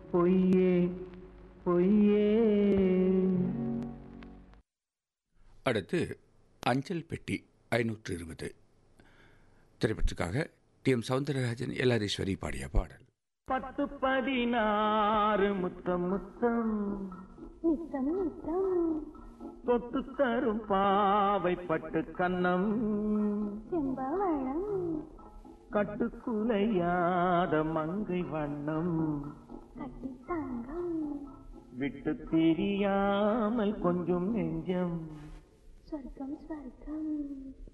பொய்யே பொய்யே அடுத்து அஞ்சல் பெட்டி ஐநூற்று இருபது திரைப்படத்துக்காக டி எம் சவுந்தரராஜன் எல்லாரீஸ்வரி பாடிய பாடல் பத்து பதினாறு முத்தம் முத்தம் நித்தம் நித்தம் தொட்டு தரும் பாவை பட்டு கன்னம் செம்பவளம் கட்டுக்குலையாத மங்கை வண்ணம் கட்டி தங்கம் விட்டு தெரியாமல் கொஞ்சம் நெஞ்சம் சொர்க்கம் ஸ்வர்க்கம்